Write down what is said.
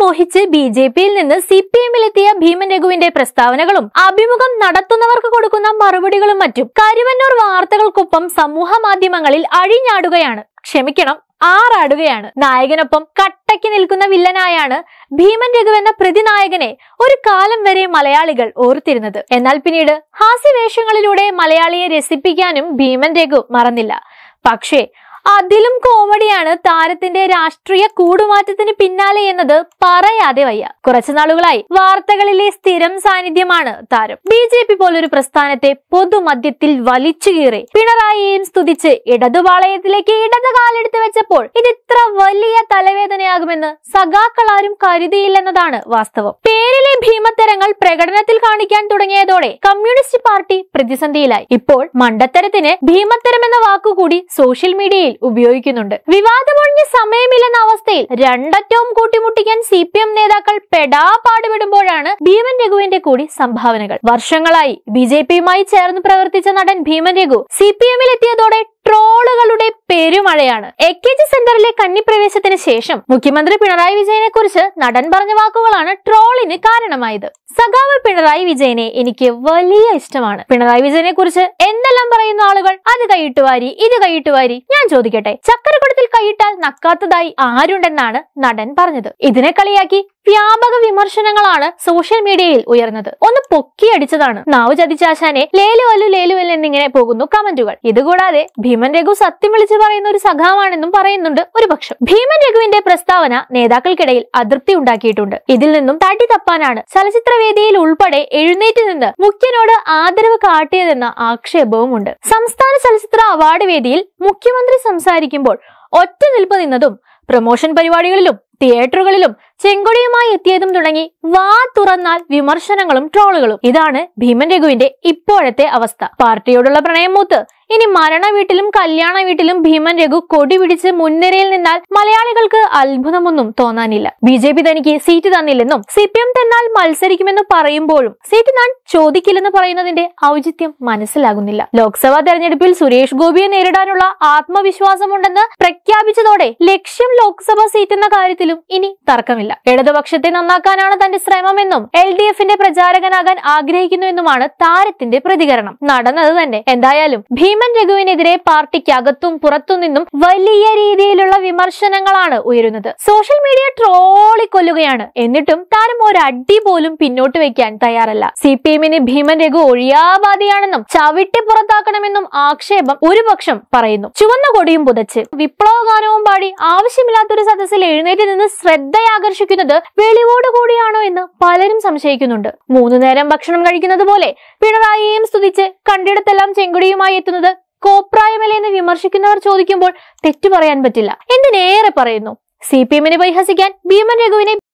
മോഹിച്ച് B J പിയിൽ നിന്ന് C P എമ്മിലെത്തിയ ഭീമൻ രഘുവിന്റെ പ്രസ്താവനകളും അഭിമുഖം നടത്തുന്നവർക്ക് കൊടുക്കുന്ന മറുപടികളും മറ്റും കരുവന്നൂർ വാർത്തകൾക്കൊപ്പം സമൂഹ മാധ്യമങ്ങളിൽ അഴിഞ്ഞാടുകയാണ് ക്ഷമിക്കണം ആറാടുകയാണ് നായകനൊപ്പം കട്ടയ്ക്ക് നിൽക്കുന്ന വില്ലനായാണ് ഭീമൻ രഘു എന്ന പ്രതിനായകനെ ഒരു കാലം വരെ മലയാളികൾ ഓർത്തിരുന്നത് എന്നാൽ പിന്നീട് ഹാസ്യവേഷങ്ങളിലൂടെ മലയാളിയെ രസിപ്പിക്കാനും ഭീമൻ രഘു മറന്നില്ല പക്ഷേ അതിലും കോമഡിയാണ് താരത്തിന്റെ രാഷ്ട്രീയ കൂടുമാറ്റത്തിന് പിന്നാലെ എന്നത് പറയാതെ വയ്യ കുറച്ചു നാളുകളായി വാർത്തകളിലെ സ്ഥിരം സാന്നിധ്യമാണ് താരം ബി ജെ പി പോലൊരു പ്രസ്ഥാനത്തെ പൊതുമധ്യത്തിൽ വലിച്ചു കീറി പിണറായിയെയും സ്തുതിച്ച് ഇടതുപാളയത്തിലേക്ക് ഇടത് കാലെടുത്ത് വെച്ചപ്പോൾ ഇത് ഇത്ര വലിയ തലവേദനയാകുമെന്ന് സഖാക്കളാരും കരുതിയില്ലെന്നതാണ് വാസ്തവം പേരിലെ ഭീമത്തരങ്ങൾ പ്രകടനത്തിൽ കാണിക്കാൻ തുടങ്ങിയതോടെ കമ്മ്യൂണിസ്റ്റ് പാർട്ടി പ്രതിസന്ധിയിലായി ഇപ്പോൾ മണ്ടത്തരത്തിന് ഭീമത്തരം എന്ന വാക്കുകൂടി സോഷ്യൽ മീഡിയയിൽ ഉപയോഗിക്കുന്നുണ്ട് വിവാദമൊഴിഞ്ഞ സമയമില്ലെന്ന അവസ്ഥയിൽ രണ്ടറ്റവും കൂട്ടിമുട്ടിക്കാൻ സി പി എം നേതാക്കൾ പെടാ പാടുപെടുമ്പോഴാണ് ഭീമൻ രഘുവിന്റെ കൂടി സംഭാവനകൾ വർഷങ്ങളായി ബി ജെ പിയുമായി ചേർന്ന് പ്രവർത്തിച്ച നടൻ ഭീമൻ രഘു സി പി എമ്മിൽ എത്തിയതോടെ ട്രോളുകളുടെ പെരുമഴയാണ് എ കെ ജി സെന്ററിലെ കന്നിപ്രവേശത്തിന് ശേഷം മുഖ്യമന്ത്രി പിണറായി വിജയനെ കുറിച്ച് നടൻ പറഞ്ഞ വാക്കുകളാണ് ട്രോളിന് കാരണമായത് സഖാവ് പിണറായി വിജയനെ എനിക്ക് വലിയ ഇഷ്ടമാണ് പിണറായി വിജയനെ കുറിച്ച് എന്തെല്ലാം പറയുന്ന ആളുകൾ അത് കൈയിട്ട് വാരി ഇത് കൈയിട്ട് വാരി ഞാൻ ചോദിക്കട്ടെ ചക്കരക്കുടത്തിൽ കൈയിട്ടാൽ നക്കാത്തതായി ആരുണ്ടെന്നാണ് നടൻ പറഞ്ഞത് ഇതിനെ കളിയാക്കി വ്യാപക വിമർശനങ്ങളാണ് സോഷ്യൽ മീഡിയയിൽ ഉയർന്നത് ഒന്ന് പൊക്കിയടിച്ചതാണ് നാവ് ചതിച്ചാശാനെ ലേലുവല്ലു ലേലുവല്ലു എന്നിങ്ങനെ പോകുന്നു കമന്റുകൾ ഇതുകൂടാതെ ഭീമൻ രഘു സത്യം വിളിച്ചു പറയുന്ന ഒരു സഖാവാണെന്നും പറയുന്നുണ്ട് ഒരു പക്ഷം ഭീമൻ രഘുവിന്റെ പ്രസ്താവന നേതാക്കൾക്കിടയിൽ അതൃപ്തി ഉണ്ടാക്കിയിട്ടുണ്ട് ഇതിൽ നിന്നും തട്ടി തപ്പാനാണ് ചലച്ചിത്രവേദിയിൽ ഉൾപ്പെടെ എഴുന്നേറ്റ് നിന്ന് മുഖ്യനോട് ആദരവ് കാട്ടിയതെന്ന ആക്ഷേപവുമുണ്ട് സംസ്ഥാന ചലച്ചിത്ര അവാർഡ് വേദിയിൽ മുഖ്യമന്ത്രി സംസാരിക്കുമ്പോൾ ഒറ്റ നിൽപ്പ് നിന്നതും പ്രൊമോഷൻ പരിപാടികളിലും തിയേറ്ററുകളിലും ചെങ്കൊടിയുമായി എത്തിയതും തുടങ്ങി വാ തുറന്നാൽ വിമർശനങ്ങളും ട്രോളുകളും ഇതാണ് ഭീമൻ രഘുവിന്റെ ഇപ്പോഴത്തെ അവസ്ഥ പാർട്ടിയോടുള്ള പ്രണയം മൂത്ത് ഇനി മരണ വീട്ടിലും കല്യാണ വീട്ടിലും ഭീമൻ രഘു കൊടി പിടിച്ച് മുൻനിരയിൽ നിന്നാൽ മലയാളികൾക്ക് അത്ഭുതമൊന്നും തോന്നാനില്ല ബി ജെ പി തനിക്ക് സീറ്റ് തന്നില്ലെന്നും സി പി എം തന്നാൽ മത്സരിക്കുമെന്ന് പറയുമ്പോഴും സീറ്റ് താൻ ചോദിക്കില്ലെന്ന് പറയുന്നതിന്റെ ഔചിത്യം മനസ്സിലാകുന്നില്ല ലോക്സഭാ തെരഞ്ഞെടുപ്പിൽ സുരേഷ് ഗോപിയെ നേരിടാനുള്ള ആത്മവിശ്വാസമുണ്ടെന്ന് പ്രഖ്യാപിച്ചതോടെ ലക്ഷ്യം ലോക്സഭാ സീറ്റ് എന്ന കാര്യത്തിലും ഇനി തർക്കമില്ല ഇടതുപക്ഷത്തെ നന്നാക്കാനാണ് തന്റെ ശ്രമമെന്നും എൽ ഡി എഫിന്റെ പ്രചാരകനാകാൻ ആഗ്രഹിക്കുന്നുവെന്നുമാണ് താരത്തിന്റെ പ്രതികരണം നടന്നത് തന്നെ എന്തായാലും ഭീമൻ രഘുവിനെതിരെ പാർട്ടിക്ക് അകത്തും പുറത്തും നിന്നും വലിയ രീതിയിലുള്ള വിമർശനങ്ങളാണ് ഉയരുന്നത് സോഷ്യൽ മീഡിയ ട്രോളിക്കൊല്ലുകയാണ് എന്നിട്ടും താരം ഒരടി പോലും പിന്നോട്ട് വെക്കാൻ തയ്യാറല്ല സി പി എമ്മിന് ഭീമൻ രഘു ഒഴിയാബാധിയാണെന്നും ചവിട്ടി പുറത്താക്കണമെന്നും ആക്ഷേപം ഒരു പക്ഷം പറയുന്നു ചുവന്ന കൊടിയും പുതച്ച് വിപ്ലവ ഗാനവും പാടി ആവശ്യമില്ലാത്തൊരു സദസ്സിൽ എഴുന്നേറ്റ് നിന്ന് ശ്രദ്ധയാകർഷിക്കുന്നത് വെളിവോട് കൂടിയാണോ എന്ന് പലരും സംശയിക്കുന്നുണ്ട് മൂന്നു നേരം ഭക്ഷണം കഴിക്കുന്നത് പോലെ പിണറായിയെയും സ്തുതിച്ച് കണ്ടിടത്തെല്ലാം ചെങ്കുടിയുമായി എത്തുന്നത് കോപ്രായമല്ലേ എന്ന് വിമർശിക്കുന്നവർ ചോദിക്കുമ്പോൾ തെറ്റു പറയാൻ പറ്റില്ല എന്തിനേറെ പറയുന്നു സി പി എമ്മിനെ പരിഹസിക്കാൻ ഭീമൻ രഘുവിനെ